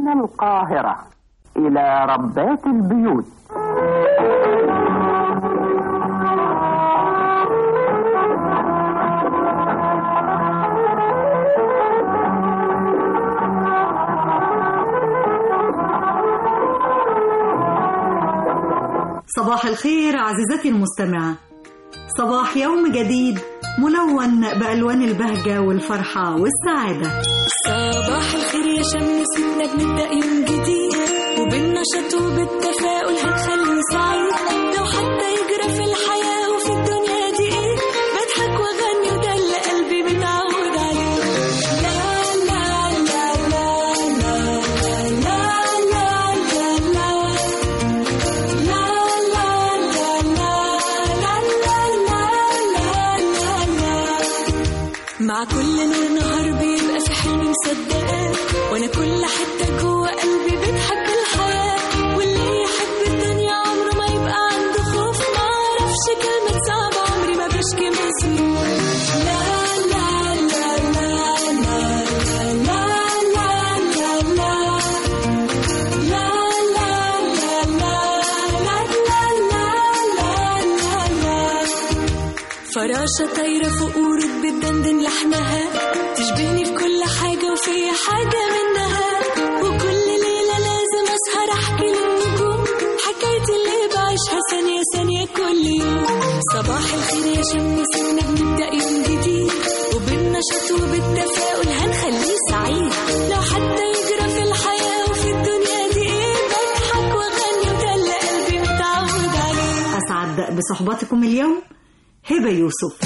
من القاهرة إلى ربات البيوت صباح الخير عزيزتي المستمعة صباح يوم جديد ملون بألوان البهجة والفرحة والسعادة صباح الخير يا شمسنا بنبدأ يوم جديد وبالنشاط وبالتفاؤل هنخليه سعيد لو حتى يجرى في الحياة وفي الدنيا دي ايه بضحك واغني وده اللي قلبي متعود عليه لا لا لا لا لا لا لا لا لا لا لا لا لا لا لا لا مع كل نور نهار بيبقى في حلم مصدقاه وانا كل حته جوه قلبي بتحب الحياه واللي يحب الدنيا عمره ما يبقى عنده خوف ما اعرفش كلمه صعبه عمري ما بشكي من سنين لا لا لا لا لا لا لا لا لا لا لا لا لا لا لا لا فراشة طايرة فوق ورود بتدندن لحنها تشبهني في كل حاجة وفي حاجة منها وكل ليلة لازم أسهر أحكي للنجوم حكايتي اللي بعيشها ثانية ثانية كل يوم صباح الخير يا شم سنة بنبدأ يوم جديد وبالنشاط وبالتفاؤل هنخليه سعيد لو حتى يجرى في الحياة وفي الدنيا دي إيه بضحك وأغني وده اللي قلبي متعود عليه أسعد بصحبتكم اليوم هبة يوسف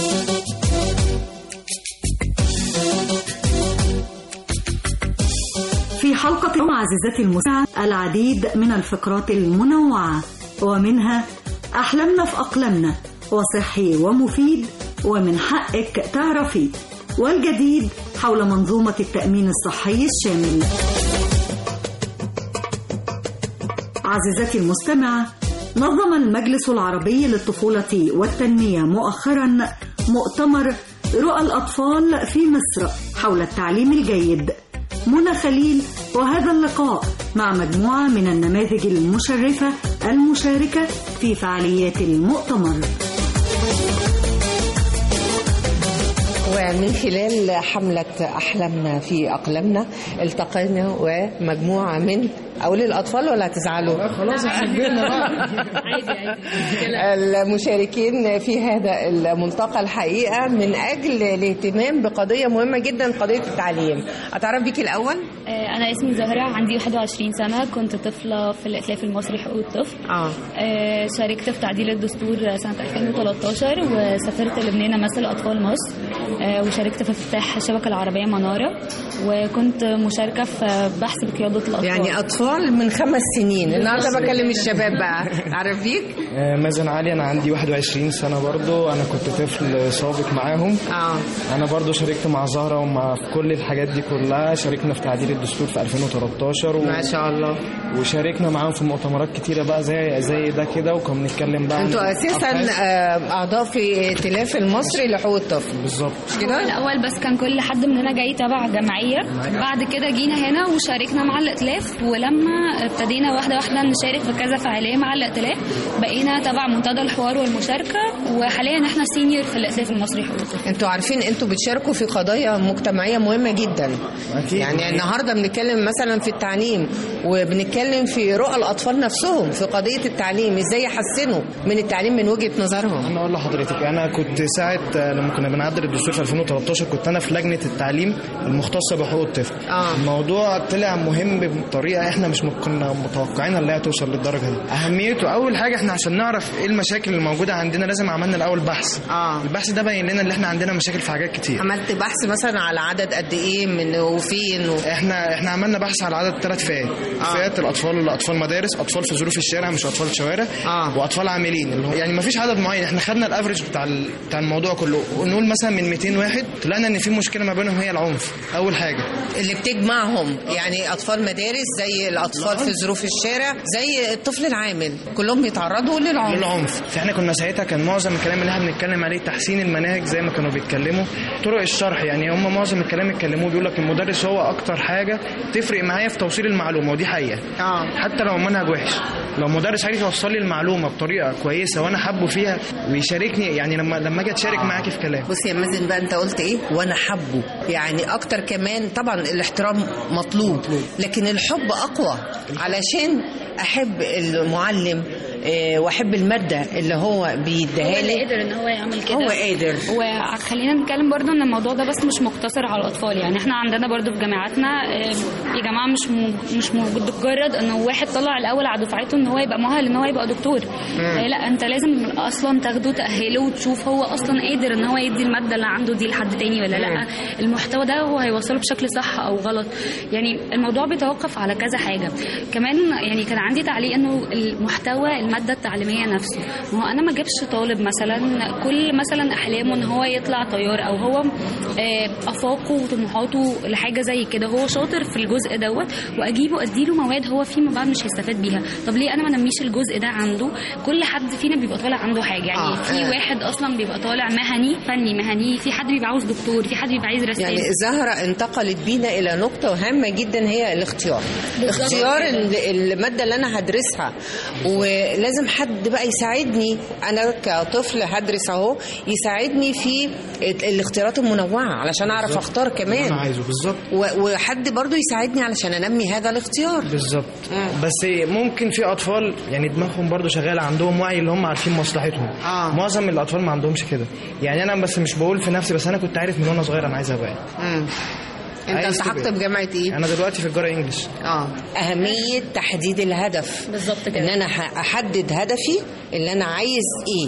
في حلقة اليوم عزيزتي المستمعة العديد من الفقرات المنوعة ومنها أحلامنا في أقلامنا وصحي ومفيد ومن حقك تعرفي والجديد حول منظومة التأمين الصحي الشامل عزيزتي المستمعة نظم المجلس العربي للطفولة والتنمية مؤخرا مؤتمر رؤى الأطفال في مصر حول التعليم الجيد منى خليل وهذا اللقاء مع مجموعة من النماذج المشرفة المشاركة في فعاليات المؤتمر ومن خلال حملة أحلامنا في أقلامنا التقينا ومجموعة من أقول الأطفال ولا هتزعلوا؟ خلاص احنا كبرنا بقى المشاركين في هذا الملتقى الحقيقة من أجل الاهتمام بقضية مهمة جدا قضية التعليم أتعرف بيكي الأول؟ آه، أنا اسمي زهرة عندي 21 سنة كنت طفلة في الإتلاف المصري حقوق الطفل آه آه، شاركت في تعديل الدستور سنة 2013 وسافرت لبنان أمثل أطفال مصر آه، وشاركت في افتتاح الشبكة العربية منارة وكنت مشاركة في بحث بقيادة الأطفال يعني أطفال من خمس سنين النهاردة بكلم الشباب بقى أعرف بيك؟ آه، مازن علي انا عندي 21 سنه برضو انا كنت طفل سابق معاهم آه انا برضو شاركت مع زهره ومع في كل الحاجات دي كلها شاركنا في تعديل الدستور في 2013 و... ما شاء الله وشاركنا معاهم في مؤتمرات كتيره بقى زي زي ده كده وكنا بنتكلم بقى عن انتوا اساسا أبحاث. آه، اعضاء في ائتلاف المصري لحقوق الطفل بالظبط مش كده الأول بس كان كل حد مننا جاي تبع جمعية بعد كده جينا هنا وشاركنا مع الائتلاف ولما ابتدينا واحدة واحدة نشارك في كذا فعالية مع الائتلاف بقينا تبع منتدى الحوار والمشاركة وحاليا احنا سينيور في الائتلاف المصري حقوق الطفل انتوا عارفين انتوا بتشاركوا في قضايا مجتمعيه مهمه جدا أكيد. يعني النهارده بنتكلم مثلا في التعليم وبنتكلم في رؤى الاطفال نفسهم في قضيه التعليم ازاي يحسنوا من التعليم من وجهه نظرهم انا اقول لحضرتك انا كنت ساعه آه، لما كنا بنعدل الدستور في 2013 كنت انا في لجنه التعليم المختصه بحقوق الطفل آه. الموضوع طلع مهم بطريقه احنا مش م- كنا متوقعين ان هي توصل للدرجه دي اهميته اول حاجه احنا عشان نعرف ايه المشاكل اللي موجوده عندنا لازم عملنا الاول بحث اه البحث ده بين لنا ان احنا عندنا مشاكل في حاجات كتير عملت بحث مثلا على عدد قد ايه من وفين و... احنا احنا عملنا بحث على عدد ثلاث فئات آه. فئات الاطفال اطفال مدارس اطفال في ظروف الشارع مش اطفال شوارع آه. واطفال عاملين اللي هو يعني ما فيش عدد معين احنا خدنا الافرج بتاع ال- بتاع الموضوع كله ونقول مثلا من 200 واحد طلعنا ان في مشكله ما بينهم هي العنف اول حاجه اللي بتجمعهم يعني اطفال مدارس زي الاطفال في ظروف الشارع زي الطفل العامل كلهم بيتعرضوا للعنف للعنف فاحنا كنا ساعتها كان معظم الكلام اللي احنا بنتكلم عليه تحسين المناهج زي ما كانوا بيتكلموا طرق الشرح يعني هم معظم الكلام اللي اتكلموه بيقول لك المدرس هو اكتر حاجه تفرق معايا في توصيل المعلومه ودي حقيقه اه حتى لو المنهج وحش لو مدرس عارف يوصل لي المعلومه بطريقه كويسه وانا حابه فيها ويشاركني يعني لما لما اجي اتشارك معاكي في كلام بص يا مازن بقى انت قلت ايه وانا حبه يعني اكتر كمان طبعا الاحترام مطلوب لكن الحب اقوى علشان احب المعلم آه، واحب الماده اللي هو هو بيديها اللي لي قادر ان هو يعمل كده هو قادر وخلينا نتكلم برضو ان الموضوع ده بس مش مقتصر على الاطفال يعني احنا عندنا برضو في جامعاتنا آه، يا جماعه مش م- مش مجرد انه واحد طلع الاول على دفعته ان هو يبقى مؤهل ان هو يبقى دكتور آه، لا انت لازم اصلا تاخده تاهله وتشوف هو اصلا قادر ان هو يدي الماده اللي عنده دي لحد تاني ولا لا المحتوى ده هو هيوصله بشكل صح او غلط يعني الموضوع بيتوقف على كذا حاجه كمان يعني كان عندي تعليق انه المحتوى الماده التعليميه نفسه ما هو انا ما اجيبش طالب مثلا كل مثلا احلامه ان هو يطلع طيار او هو آه، افاقه وطموحاته لحاجه زي كده هو شاطر في الجزء دوت واجيبه اديله مواد هو فيما بعد مش هيستفاد بيها طب ليه انا ما نميش الجزء ده عنده كل حد فينا بيبقى طالع عنده حاجه يعني آه، في آه. واحد اصلا بيبقى طالع مهني فني مهني في حد بيبقى عاوز دكتور في حد بيبقى عايز رسام يعني زهرة انتقلت بينا إلى نقطة هامة جدا هي الاختيار بالظبط. اختيار ال- المادة اللي أنا هدرسها ولازم حد بقى يساعدني أنا كطفل هدرس أهو يساعدني في ال- الاختيارات المنوعة علشان أعرف أختار انا كمان عايزه بالظبط و- وحد برضو يساعدني علشان أنمي هذا الاختيار بالظبط بس ممكن في اطفال يعني دماغهم برضو شغاله عندهم وعي اللي هم عارفين مصلحتهم آه. معظم الاطفال ما عندهمش كده يعني انا بس مش بقول في نفسي بس انا كنت عارف من وانا صغير انا عايز ابقى ايه مم. أنت عايز التحقت تبقى. بجامعة إيه؟ انا دلوقتي في الجاره انجلش اه اهميه تحديد الهدف بالظبط ان كده انا ه- احدد هدفي اللي انا عايز ايه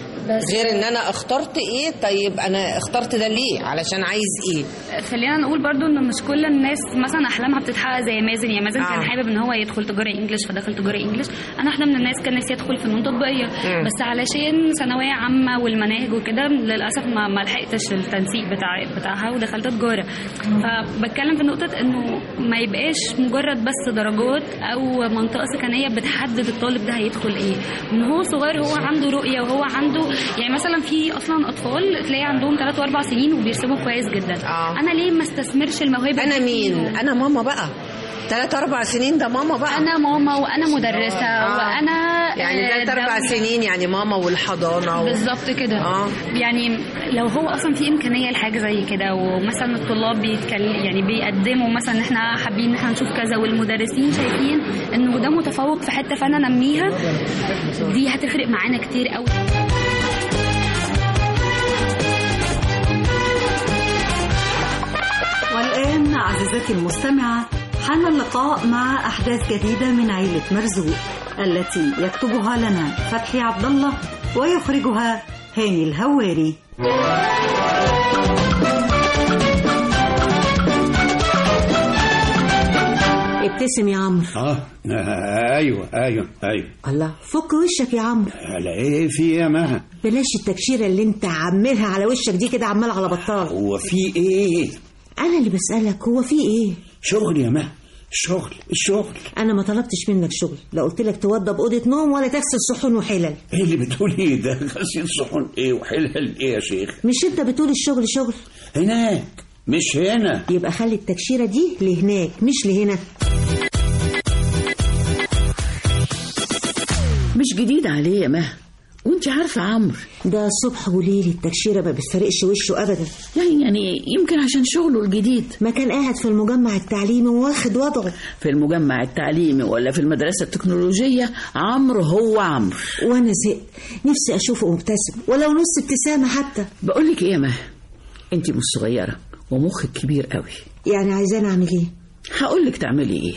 بس غير ان انا اخترت ايه طيب انا اخترت ده ليه علشان عايز ايه خلينا نقول برضو ان مش كل الناس مثلا احلامها بتتحقق زي مازن يعني مازن آه. كان حابب ان هو يدخل تجاره انجلش فدخل تجاره انجلش انا احنا من الناس كان نفسي ادخل فنون تطبيقيه مم. بس علشان ثانويه عامه والمناهج وكده للاسف ما ما لحقتش التنسيق بتاع بتاعها ودخلت تجاره فبتكلم في نقطه انه ما يبقاش مجرد بس درجات او منطقه سكنيه بتحدد الطالب ده هيدخل ايه من هو صغير هو عنده رؤيه وهو عنده يعني مثلا في اصلا اطفال تلاقي عندهم 3 و4 سنين وبيرسموا كويس جدا آه. انا ليه ما استثمرش الموهبه انا دي مين فيهم؟ انا ماما بقى ثلاث اربع سنين ده ماما بقى انا ماما وانا مدرسه آه. وانا يعني آه، ثلاث اربع دولة. سنين يعني ماما والحضانه و... بالظبط كده آه. يعني لو هو اصلا في امكانيه لحاجه زي كده ومثلا الطلاب بيتكلم يعني بيقدموا مثلا ان احنا حابين ان احنا نشوف كذا والمدرسين شايفين انه ده متفوق في حته فانا انميها دي هتفرق معانا كتير قوي والآن عزيزتي المستمعة حان اللقاء مع أحداث جديدة من عيلة مرزوق التي يكتبها لنا فتحي عبد الله ويخرجها هاني الهواري ابتسم يا عمرو اه آه، ايوه ايوه ايوه الله فك وشك يا عمرو على ايه في ايه يا مها بلاش التكشيره اللي انت عاملها على وشك دي كده عمال على بطال هو في ايه انا اللي بسالك هو في ايه شغل يا مها شغل الشغل انا ما طلبتش منك شغل لا قلت لك توضب اوضه نوم ولا تغسل صحون وحلل ايه اللي بتقولي ده غسيل صحون ايه وحلل ايه يا شيخ مش انت بتقول الشغل شغل هناك مش هنا يبقى خلي التكشيره دي لهناك مش لهنا مش جديد عليه يا مها وانت عارفة عمرو ده الصبح وليل التكشيره ما بتفرقش وشه ابدا يعني يعني يمكن عشان شغله الجديد ما كان قاعد في المجمع التعليمي واخد وضعه في المجمع التعليمي ولا في المدرسة التكنولوجية عمرو هو عمرو وانا زهقت نفسي اشوفه مبتسم ولو نص ابتسامه حتى بقولك ايه يا مها انت مش صغيرة ومخك كبير قوي يعني عايزاني اعمل ايه هقولك تعملي ايه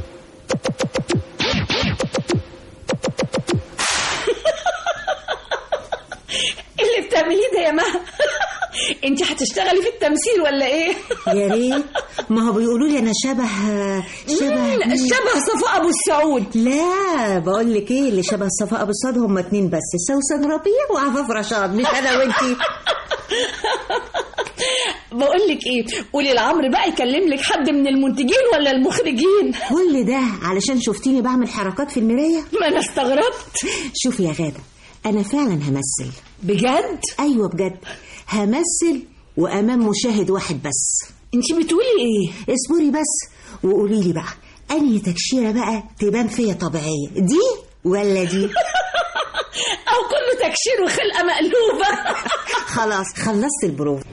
اللي بتعمليه ده يا مها انت هتشتغلي في التمثيل ولا ايه يا ريت ما هو بيقولوا لي انا شبه شبه لا، مين؟ شبه صفاء ابو السعود لا بقول لك ايه اللي شبه صفاء ابو الصاد هم اتنين بس سوسن ربيع وعفاف رشاد مش انا وانتي بقول لك ايه قولي لعمرو بقى يكلم لك حد من المنتجين ولا المخرجين كل ده علشان شفتيني بعمل حركات في المرايه ما انا استغربت شوفي يا غاده انا فعلا همثل بجد ايوه بجد همثل وامام مشاهد واحد بس انت بتقولي ايه اصبري بس وقولي لي بقى انهي تكشيره بقى تبان فيا طبيعيه دي ولا دي او كله تكشير وخلقه مقلوبه خلاص خلصت البروف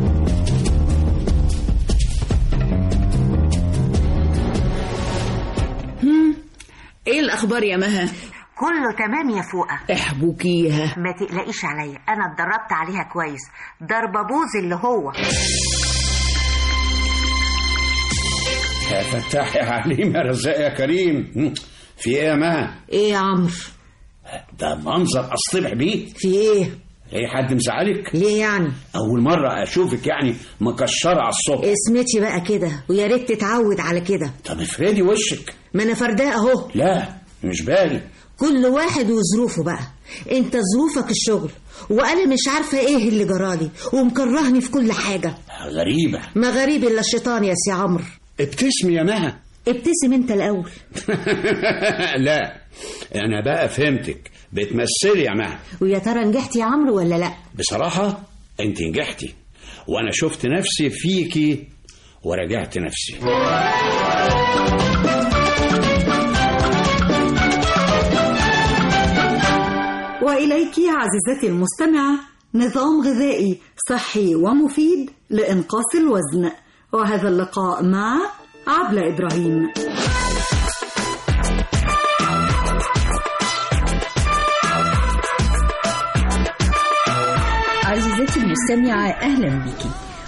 ايه الاخبار يا مها كله تمام يا فوقه احبكيها ما تقلقيش عليا انا اتدربت عليها كويس ضربه بوز اللي هو يا فتاح يا عليم يا رزاق يا كريم مم. في ايه يا مها ايه يا عمرو ده منظر اصطبح بيه في ايه ايه حد مزعلك ليه يعني اول مره اشوفك يعني مكشره على الصبح اسمتي بقى كده ويا ريت تتعود على كده طب افردي وشك ما انا فرداء اهو لا مش بالي كل واحد وظروفه بقى انت ظروفك الشغل وانا مش عارفه ايه اللي جرالي ومكرهني في كل حاجه غريبه ما غريب الا الشيطان يا سي عمرو ابتسمي يا مها ابتسم انت الاول لا انا بقى فهمتك بتمثلي يا مها ويا ترى نجحت يا عمرو ولا لا بصراحه انت نجحتي وانا شفت نفسي فيكي ورجعت نفسي وإليك عزيزتي المستمعة نظام غذائي صحي ومفيد لإنقاص الوزن وهذا اللقاء مع عبلة إبراهيم عزيزتي المستمعة أهلا بك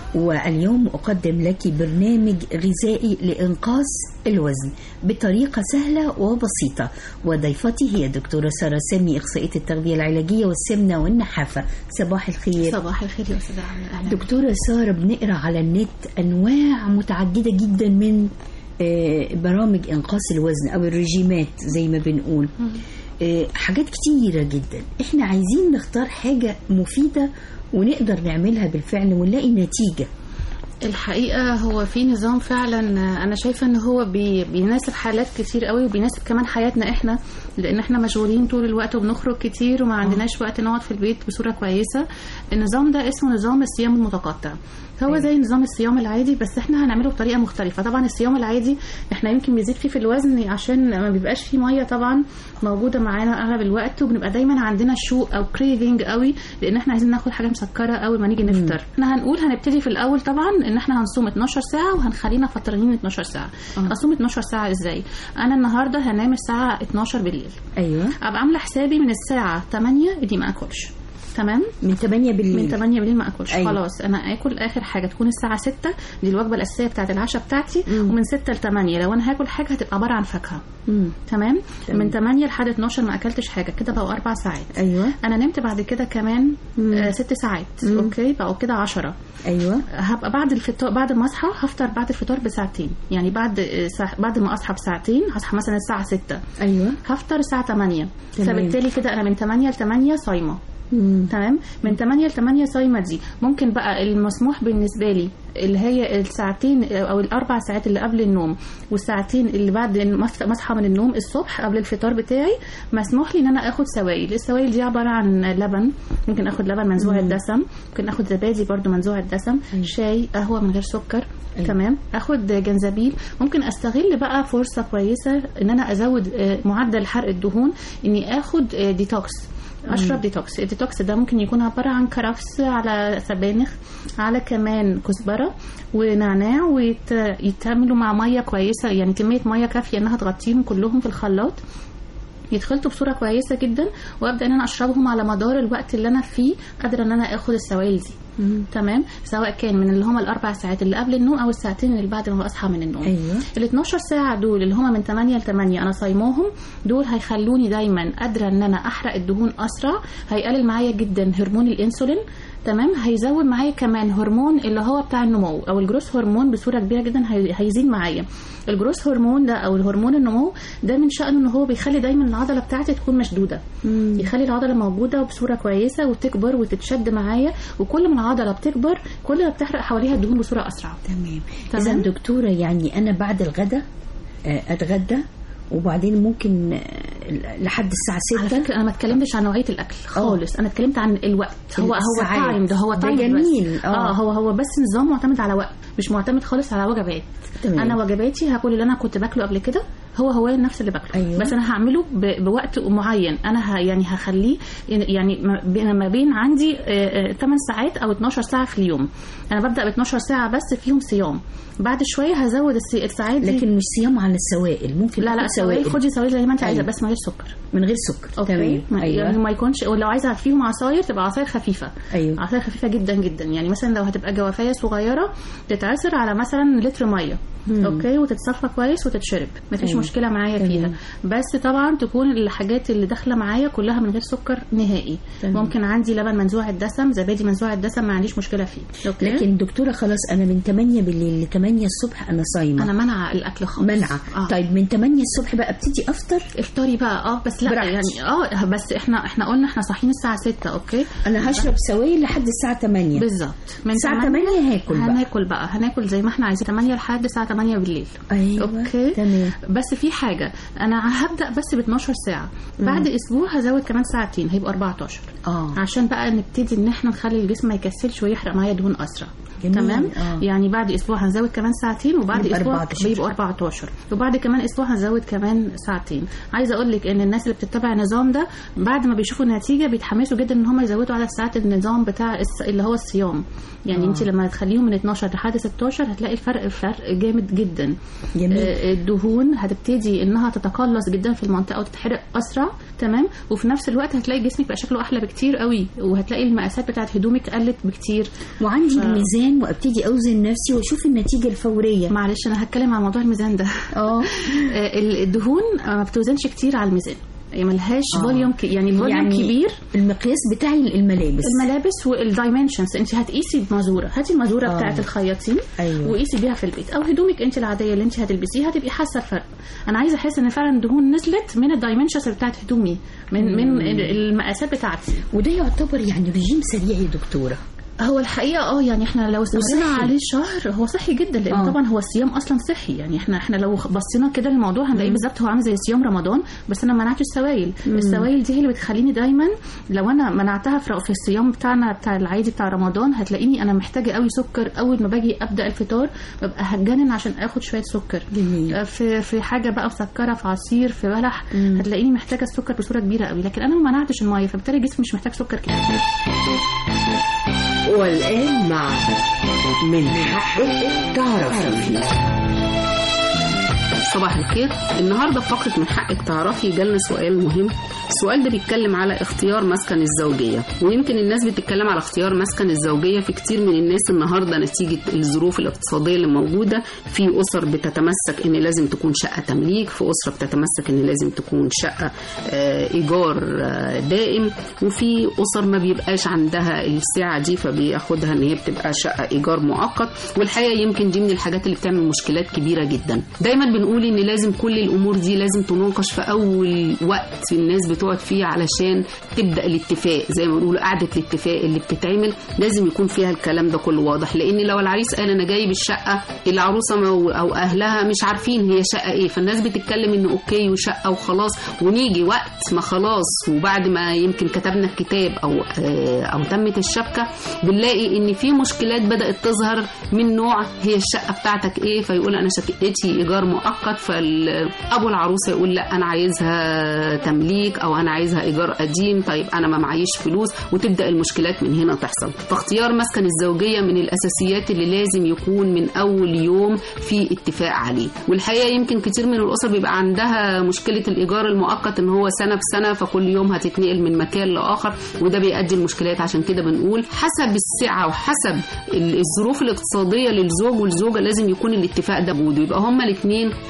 واليوم أقدم لك برنامج غذائي لإنقاص الوزن بطريقة سهلة وبسيطة وضيفتي هي دكتورة سارة سامي إخصائية التغذية العلاجية والسمنة والنحافة صباح الخير صباح الخير يا أستاذة عمرو أهلا دكتورة سارة بنقرأ على النت أنواع متعددة جدا من آه، برامج إنقاص الوزن أو الرجيمات زي ما بنقول آه، حاجات كتيرة جدا احنا عايزين نختار حاجة مفيدة ونقدر نعملها بالفعل ونلاقي نتيجة الحقيقة هو في نظام فعلا أنا شايفة إن هو بي بيناسب حالات كتير قوي وبيناسب كمان حياتنا إحنا لأن إحنا مشغولين طول الوقت وبنخرج كتير وما عندناش وقت نقعد في البيت بصورة كويسة النظام ده اسمه نظام الصيام المتقطع هو زي نظام الصيام العادي بس احنا هنعمله بطريقه مختلفه طبعا الصيام العادي احنا يمكن بيزيد فيه في الوزن عشان ما بيبقاش فيه ميه طبعا موجوده معانا اغلب الوقت وبنبقى دايما عندنا شوق او كريفنج قوي لان احنا عايزين ناخد حاجه مسكره قوي ما نيجي نفطر احنا هنقول هنبتدي في الاول طبعا ان احنا هنصوم 12 ساعه وهنخلينا فطرانين 12 ساعه اصوم 12 ساعه ازاي انا النهارده هنام الساعه 12 بالليل ايوه ابقى عامله حسابي من الساعه 8 دي ما اكلش تمام من 8 بالليل من 8 بالليل ما اكلش أيوة. أيوة. خلاص انا اكل اخر حاجه تكون الساعه 6 دي الوجبه الاساسيه بتاعه العشاء بتاعتي مم. ومن 6 ل 8 لو انا هاكل حاجه هتبقى عباره عن فاكهه مم. تمام تمام. من 8 لحد 12 ما اكلتش حاجه كده بقوا اربع ساعات ايوه انا نمت بعد كده كمان مم. آه ست ساعات مم. اوكي بقوا كده 10 ايوه هبقى بعد الفطار بعد ما اصحى هفطر بعد الفطار بساعتين يعني بعد آه، ساعة بعد ما اصحى بساعتين هصحى مثلا الساعه 6 ايوه هفطر الساعه 8 تمام. فبالتالي كده انا من 8 ل 8 صايمه مم. تمام من 8 ل 8 صايمه دي ممكن بقى المسموح بالنسبه لي اللي هي الساعتين او الاربع ساعات اللي قبل النوم والساعتين اللي بعد ما أف- ما اصحى من النوم الصبح قبل الفطار بتاعي مسموح لي ان انا اخد سوائل السوائل دي عباره عن لبن ممكن اخد لبن منزوع الدسم ممكن اخد زبادي برضو منزوع الدسم شاي قهوه من غير سكر أيوة. تمام اخد جنزبيل ممكن استغل بقى فرصه كويسه ان انا ازود آه، معدل حرق الدهون اني اخد آه، ديتوكس اشرب ديتوكس الديتوكس ده ممكن يكون عباره عن كرفس على سبانخ على كمان كزبره ونعناع ويتعملوا مع ميه كويسه يعني كميه ميه كافيه انها تغطيهم كلهم في الخلاط يتخلطوا بصوره كويسه جدا وابدا ان انا اشربهم على مدار الوقت اللي انا فيه قادره ان انا اخد السوائل دي تمام سواء كان من اللي هما الاربع ساعات اللي قبل النوم او الساعتين اللي بعد ما اصحى من النوم ايوه ال 12 ساعة دول اللي هما من 8 ل 8 أنا صايماهم دول هيخلوني دايما قادرة إن أنا أحرق الدهون أسرع هيقلل معايا جدا هرمون الأنسولين تمام هيزود معايا كمان هرمون اللي هو بتاع النمو او الجروس هرمون بصوره كبيره جدا هي- هيزيد معايا الجروس هرمون ده او الهرمون النمو ده من شأنه ان هو بيخلي دايما العضله بتاعتي تكون مشدوده يخلي العضله موجوده بصوره كويسه وتكبر وتتشد معايا وكل ما العضله بتكبر كل ما بتحرق حواليها الدهون بصوره اسرع تمام تمام. اذا دكتوره يعني انا بعد الغداء آه، اتغدى وبعدين ممكن آه، لحد الساعه 6 على فكره انا ما اتكلمتش عن نوعيه الاكل خالص انا اتكلمت عن الوقت هو هو الساعات. تايم ده هو ده تايم جميل، بس. آه. اه هو هو بس نظام معتمد على وقت مش معتمد خالص على وجبات تمام. انا وجباتي هاكل اللي انا كنت باكله قبل كده هو هو نفس اللي باكله أيوة. بس انا هعمله ب- بوقت معين انا ه يعني هخليه يعني ما بين- ما بين عندي 8 ساعات او 12 ساعه في اليوم انا ببدا ب 12 ساعه بس فيهم صيام بعد شويه هزود الس- الساعات دي لكن مش صيام عن السوائل ممكن لا لا آكل سوائل خدي سوائل زي ما انت عايزه أيوة. بس من غير سكر من غير سكر اوكي تمام ما يعني ايوه ما يكونش ولو عايزه فيهم عصاير تبقى عصاير خفيفه ايوه عصاير خفيفه جدا جدا يعني مثلا لو هتبقى جوافيه صغيره تتعصر على مثلا لتر ميه مم. اوكي وتتصفى كويس وتتشرب مفيش أيوة. مشكله معايا تمام. فيها بس طبعا تكون الحاجات اللي داخله معايا كلها من غير سكر نهائي تمام. ممكن عندي لبن منزوع الدسم زبادي منزوع الدسم ما عنديش مشكله فيه اوكي لكن دكتوره خلاص انا من 8 بالليل ل 8 الصبح انا صايمه انا منع الاكل خالص منعه آه. طيب من 8 الصبح بقى ابتدي افطر افطري بقى اه بس لا براحتي. يعني اه بس احنا احنا قلنا احنا صاحيين الساعه 6 اوكي انا هشرب سوائل لحد الساعه 8 بالظبط من الساعه 8 هاكل بقى هناكل بقى هناكل زي ما احنا عايزين 8 لحد الساعه 8 بالليل ايوه اوكي تمام بس في حاجه انا هبدا بس ب 12 ساعه بعد اسبوع هزود كمان ساعتين هيبقى 14 اه عشان بقى نبتدي ان احنا نخلي الجسم ما يكسلش ويحرق معايا دهون اسرع جميل. تمام آه. يعني بعد اسبوع هنزود كمان ساعتين وبعد يبقى اسبوع 14. بيبقوا 14 وبعد كمان اسبوع هنزود كمان ساعتين عايزه اقول لك ان الناس اللي بتتبع النظام ده بعد ما بيشوفوا النتيجه بيتحمسوا جدا ان هم يزودوا عدد ساعات النظام بتاع الس- اللي هو الصيام يعني آه. انت لما تخليهم من 12 لحد 16 هتلاقي الفرق فرق جامد جدا جميل. آه، الدهون هتبتدي انها تتقلص جدا في المنطقه وتتحرق اسرع تمام وفي نفس الوقت هتلاقي جسمك بقى شكله احلى بكتير قوي وهتلاقي المقاسات بتاعت هدومك قلت بكتير وعندي ف- الميزان وابتدي اوزن نفسي واشوف النتيجه الفوريه معلش انا هتكلم عن موضوع الميزان ده اه آه، الدهون آه، ما بتوزنش كتير على الميزان يعني ملهاش آه. فوليوم ك... يعني فوليوم يعني كبير المقياس بتاعي الملابس الملابس والدايمنشنز انت هتقيسي بمازوره هاتي المازوره آه. بتاعت الخياطين أيوة. وقيسي بيها في البيت او هدومك انت العاديه اللي انت هتلبسيها هتبقي حاسه الفرق انا عايزه احس ان فعلا الدهون نزلت من الدايمنشنز بتاعت هدومي من من المقاسات بتاعتي وده يعتبر يعني رجيم سريع يا دكتوره هو الحقيقه اه يعني احنا لو استمرنا وصحي. عليه شهر هو صحي جدا لان آه. طبعا هو الصيام اصلا صحي يعني احنا احنا لو بصينا كده للموضوع هنلاقيه بالظبط هو عامل زي صيام رمضان بس انا ما منعتش السوائل السوائل دي هي اللي بتخليني دايما لو انا منعتها في في الصيام بتاعنا بتاع العادي بتاع رمضان هتلاقيني انا محتاجه قوي سكر اول ما باجي ابدا الفطار ببقى هتجنن عشان اخد شويه سكر جميل. في في حاجه بقى مسكره في عصير في بلح هتلاقيني محتاجه السكر بصوره كبيره قوي لكن انا ما منعتش الميه فبالتالي جسمي مش محتاج سكر كتير والآن مع من حقك تعرفي صباح الخير النهارده في فقره من حقك تعرفي جالنا سؤال مهم السؤال ده بيتكلم على اختيار مسكن الزوجيه ويمكن الناس بتتكلم على اختيار مسكن الزوجيه في كتير من الناس النهارده نتيجه الظروف الاقتصاديه اللي موجوده في اسر بتتمسك ان لازم تكون شقه تمليك في اسره بتتمسك ان لازم تكون شقه آه، ايجار آه، دائم وفي اسر ما بيبقاش عندها السعه دي فبياخدها ان هي بتبقى شقه ايجار مؤقت والحقيقه يمكن دي من الحاجات اللي بتعمل مشكلات كبيره جدا دايما بنقول ان لازم كل الامور دي لازم تناقش في اول وقت الناس بتقعد فيه علشان تبدا الاتفاق زي ما بنقول قعده الاتفاق اللي بتتعمل لازم يكون فيها الكلام ده كله واضح لان لو العريس قال انا جايب الشقه العروسه ما- او اهلها مش عارفين هي شقه ايه فالناس بتتكلم ان اوكي وشقه وخلاص ونيجي وقت ما خلاص وبعد ما يمكن كتبنا الكتاب او آه، او تمت الشبكه بنلاقي ان في مشكلات بدات تظهر من نوع هي الشقه بتاعتك ايه فيقول انا شقتي ايجار مؤقت فابو العروسه يقول لا انا عايزها تمليك او انا عايزها ايجار قديم طيب انا ما معيش فلوس وتبدا المشكلات من هنا تحصل فاختيار مسكن الزوجيه من الاساسيات اللي لازم يكون من اول يوم في اتفاق عليه والحقيقه يمكن كتير من الاسر بيبقى عندها مشكله الايجار المؤقت ان هو سنه بسنه فكل يوم هتتنقل من مكان لاخر وده بيؤدي المشكلات عشان كده بنقول حسب السعه وحسب ال- الظروف الاقتصاديه للزوج والزوجه لازم يكون الاتفاق ده موجود ويبقى هما الاثنين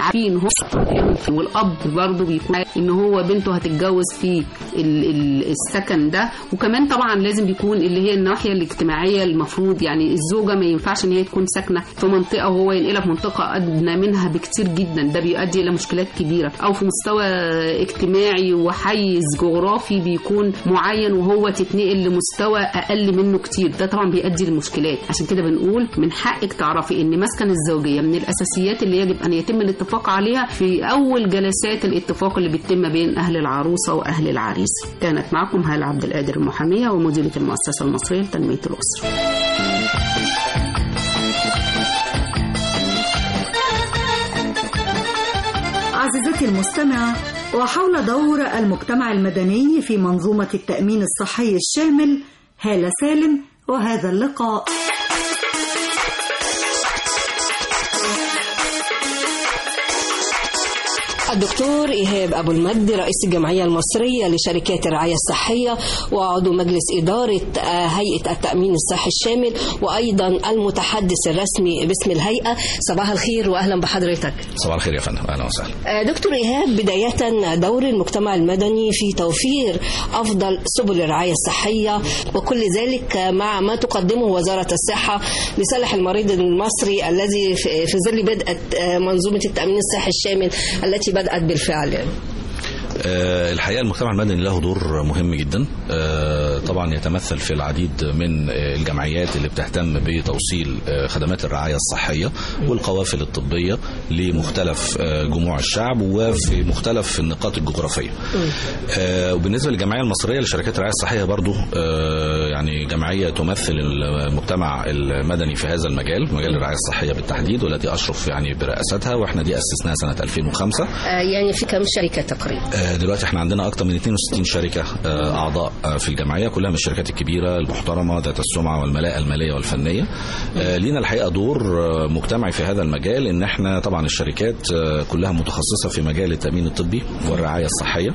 عارفين هو والاب برضه بيكون ان هو بنته هتتجوز في ال- ال- السكن ده وكمان طبعا لازم بيكون اللي هي الناحيه الاجتماعيه المفروض يعني الزوجه ما ينفعش ان هي تكون ساكنه في منطقه وهو ينقلها في منطقه ادنى منها بكتير جدا ده بيؤدي الى مشكلات كبيره او في مستوى اجتماعي وحيز جغرافي بيكون معين وهو تتنقل لمستوى اقل منه كتير ده طبعا بيؤدي لمشكلات عشان كده بنقول من حقك تعرفي ان مسكن الزوجيه من الاساسيات اللي يجب ان يتم الاتفاق عليها في اول جلسات الاتفاق اللي بتتم بين اهل العروسه واهل العريس كانت معكم هاله عبد القادر المحاميه ومديره المؤسسه المصريه لتنميه الاسره عزيزتي المستمعة وحول دور المجتمع المدني في منظومة التأمين الصحي الشامل هالة سالم وهذا اللقاء الدكتور إيهاب أبو المجد رئيس الجمعية المصرية لشركات الرعاية الصحية وعضو مجلس إدارة آه، هيئة التأمين الصحي الشامل وأيضا المتحدث الرسمي باسم الهيئة صباح الخير وأهلا بحضرتك صباح الخير يا فندم اهلا وسهلا آه، دكتور إيهاب بداية دور المجتمع المدني في توفير أفضل سبل الرعاية الصحية وكل ذلك مع ما تقدمه وزارة الصحة لصالح المريض المصري الذي في في ظل بدء آه، منظومة التأمين الصحي الشامل التي بدأت بالفعل آه، الحقيقه المجتمع المدني له دور مهم جدا آه، طبعا يتمثل في العديد من آه، الجمعيات اللي بتهتم بتوصيل آه، خدمات الرعايه الصحيه والقوافل الطبيه لمختلف آه، جموع الشعب وفي مختلف النقاط الجغرافيه آه، وبالنسبه للجمعيه المصريه لشركات الرعايه الصحيه برضو آه، يعني جمعيه تمثل المجتمع المدني في هذا المجال مجال الرعايه الصحيه بالتحديد والتي اشرف يعني براستها واحنا دي اسسناها سنه 2005 آه، يعني في كم شركة تقريبا آه، دلوقتي احنا عندنا اكتر من 62 شركه آه، اعضاء آه، في الجمعيه كلها من الشركات الكبيره المحترمه ذات السمعه والملاءه الماليه والفنيه آه، لينا الحقيقه دور آه، مجتمعي في هذا المجال ان احنا طبعا الشركات آه، كلها متخصصه في مجال التامين الطبي والرعايه الصحيه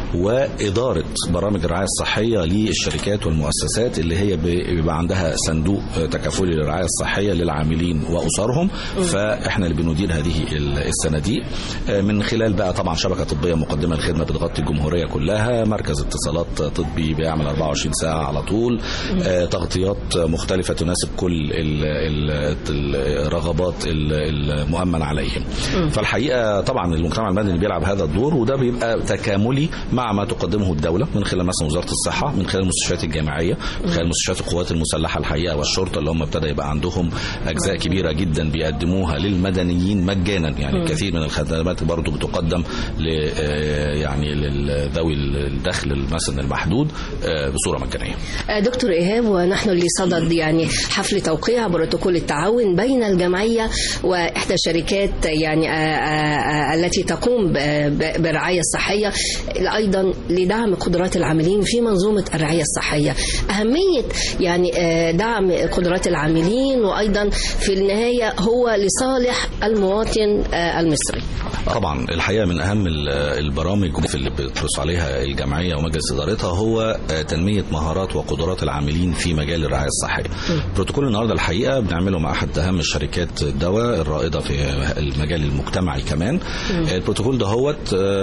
واداره برامج الرعايه الصحيه للشركات والمؤسسات اللي هي بيبقى عندها صندوق آه، تكافلي للرعايه الصحيه للعاملين واسرهم فاحنا اللي بندير هذه ال- الصناديق آه، من خلال بقى طبعا شبكه طبيه مقدمه الخدمه بتغطي الجمهوريه كلها مركز اتصالات طبي بيعمل 24 ساعه على طول آه، تغطيات مختلفه تناسب كل ال- ال- الرغبات ال- المؤمن عليهم مم. فالحقيقه طبعا المجتمع المدني بيلعب هذا الدور وده بيبقى تكاملي مع ما تقدمه الدوله من خلال مثلا وزاره الصحه من خلال المستشفيات الجامعيه من خلال مستشفيات القوات المسلحه الحقيقه والشرطه اللي هم ابتدى يبقى عندهم اجزاء كبيره جدا بيقدموها للمدنيين مجانا يعني مم. الكثير من الخدمات برضو بتقدم ل آه، يعني لذوي الدخل مثلا المحدود آه، بصوره مجانيه آه، دكتور إيهاب ونحن اللي صدد يعني حفل توقيع بروتوكول التعاون بين الجمعية وإحدى الشركات يعني آه، آه، آه، التي تقوم ب- ب- بالرعاية الصحية أيضا لدعم قدرات العاملين في منظومة الرعاية الصحية أهمية يعني آه، دعم قدرات العاملين وأيضا في النهاية هو لصالح المواطن آه، المصري طبعا الحقيقه من اهم ال- البرامج اللي بتحرص عليها الجمعيه ومجلس ادارتها هو آه، تنميه مهارات وقدرات العاملين في مجال الرعايه الصحيه. بروتوكول النهارده الحقيقه بنعمله مع احد اهم الشركات الدواء الرائده في المجال المجتمعي كمان. مم. البروتوكول ده هو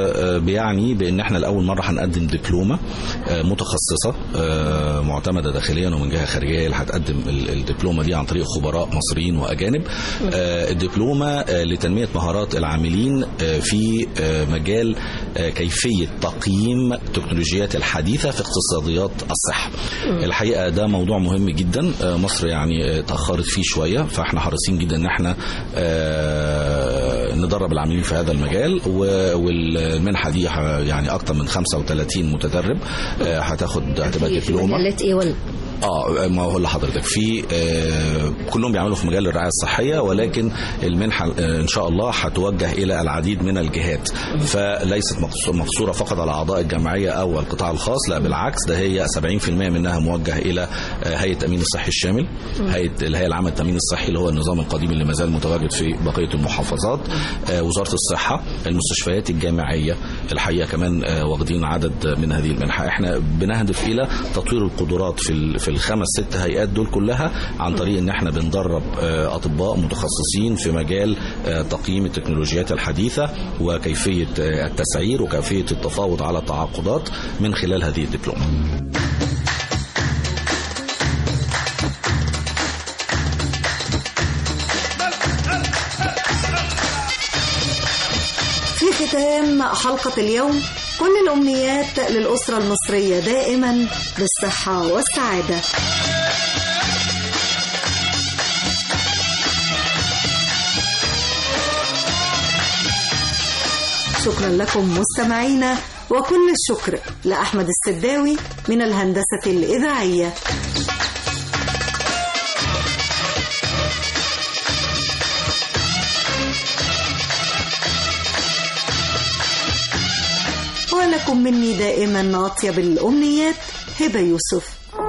بيعني بان احنا لاول مره هنقدم دبلومه آه، متخصصه آه، معتمده داخليا ومن جهه خارجيه اللي هتقدم ال- الدبلومه دي عن طريق خبراء مصريين واجانب. آه، الدبلومه آه، لتنميه مهارات العاملين آه، في آه، مجال آه، كيفيه تقييم التكنولوجيات الحديثه في اقتصاديات الصحه. مم. الحقيقه ده موضوع مهم جدا آه، مصر يعني آه، تاخرت فيه شويه فاحنا حريصين جدا ان احنا آه، ندرب العاملين في هذا المجال و- والمنحه دي ح- يعني اكتر من 35 متدرب آه، هتاخد هتبقى في دبلومه مجالات إيه ولا اه ما هقول لحضرتك في آه كلهم بيعملوا في مجال الرعايه الصحيه ولكن المنحه آه ان شاء الله هتوجه الى العديد من الجهات فليست مقص- مقصوره فقط على اعضاء الجمعيه او القطاع الخاص لا بالعكس ده هي 70% منها موجه الى آه هيئه التامين الصحي الشامل هيئه الهيئه العامه للتامين الصحي اللي هو النظام القديم اللي ما زال متواجد في بقيه المحافظات آه وزاره الصحه المستشفيات الجامعيه الحقيقه كمان آه واخدين عدد من هذه المنحه احنا بنهدف الى تطوير القدرات في ال- في الخمس ست هيئات دول كلها عن طريق ان احنا بندرب آه، اطباء متخصصين في مجال آه، تقييم التكنولوجيات الحديثه وكيفيه آه، التسعير وكيفيه التفاوض على التعاقدات من خلال هذه الدبلومه في ختام حلقة اليوم كل الأمنيات للأسرة المصرية دائما بالصحة والسعادة شكرا لكم مستمعينا وكل الشكر لأحمد السداوي من الهندسة الإذاعية ولكم مني دائما أطيب الأمنيات هبة يوسف